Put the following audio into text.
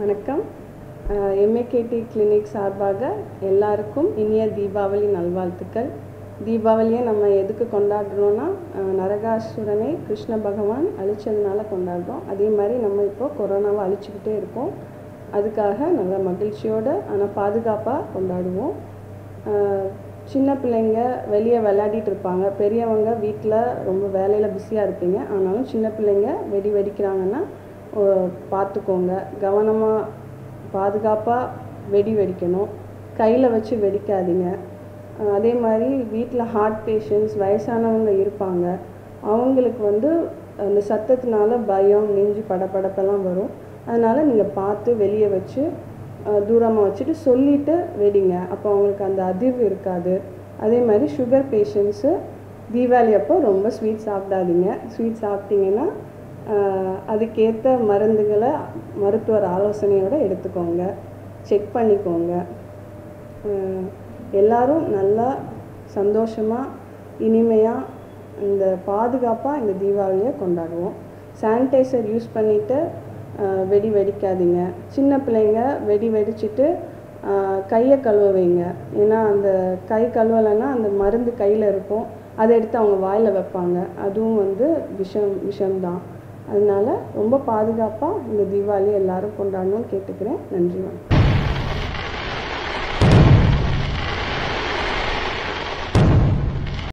வணக்கம் எம்ஏகேடி கிளினிக் சார்பாக எல்லாருக்கும் இனிய தீபாவளி நல்வாழ்த்துக்கள் தீபாவளியை நம்ம எதுக்கு கொண்டாடுறோன்னா அஹ், நரகாசுரனை கிருஷ்ண பகவான் அழிச்சதுனால கொண்டாடுறோம் அதே மாதிரி நம்ம இப்போ கொரோனாவை அழிச்சுக்கிட்டே இருக்கோம் அதுக்காக நல்ல மகிழ்ச்சியோடு ஆனால் பாதுகாப்பாக கொண்டாடுவோம் அஹ், சின்ன பிள்ளைங்க வெளியே விளையாடிட்டு இருப்பாங்க பெரியவங்க வீட்டில் ரொம்ப வேலையில் பிஸியாக இருப்பீங்க ஆனாலும் சின்ன பிள்ளைங்க வெடி வெடிக்கிறாங்கன்னா ஓ, பார்த்துக்கோங்க கவனமாக பாதுகாப்பாக வெடி வெடிக்கணும் கையில் வச்சு வெடிக்காதீங்க அஹ், அதே மாதிரி வீட்டில் ஹார்ட் பேஷண்ட்ஸ் வயசானவங்க இருப்பாங்க அவங்களுக்கு வந்து அந்த சத்தத்தினால பயம் நெஞ்சு படபடப்பெல்லாம் வரும் அதனால் நீங்கள் பார்த்து வெளியே வச்சு தூரமாக வச்சுட்டு சொல்லிவிட்டு வெடிங்க அப்போ அவங்களுக்கு அந்த அதிர்வு இருக்காது அதே மாதிரி சுகர் பேஷண்ட்ஸு தீபாவளி அப்போ ரொம்ப ஸ்வீட் சாப்பிடாதீங்க ஸ்வீட் சாப்பிட்டீங்கன்னா ஆஹ், அதுக்கேற்ற மருந்துகளை மருத்துவர் ஆலோசனையோடு எடுத்துக்கோங்க செக் பண்ணிக்கோங்க ஆஹ், எல்லாரும் நல்லா சந்தோஷமாக இனிமையாக இந்த பாதுகாப்பாக இந்த தீபாவளியை கொண்டாடுவோம் சானிடைசர் யூஸ் பண்ணிவிட்டு வெடி வெடிக்காதீங்க சின்ன பிள்ளைங்க வெடி வெடிச்சிட்டு ஆஹ், கையை கழுவ வைங்க ஏன்னா அந்த கை கழுவலைன்னா அந்த மருந்து கையில் இருக்கும் அதை எடுத்து அவங்க வாயில் வைப்பாங்க அதுவும் வந்து விஷம் விஷம்தான் அதனால ரொம்ப பாதுகாப்பாக இந்த தீபாவளி எல்லாரும் கொண்டாடணும்னு கேட்டுக்கிறேன் நன்றி வணக்கம்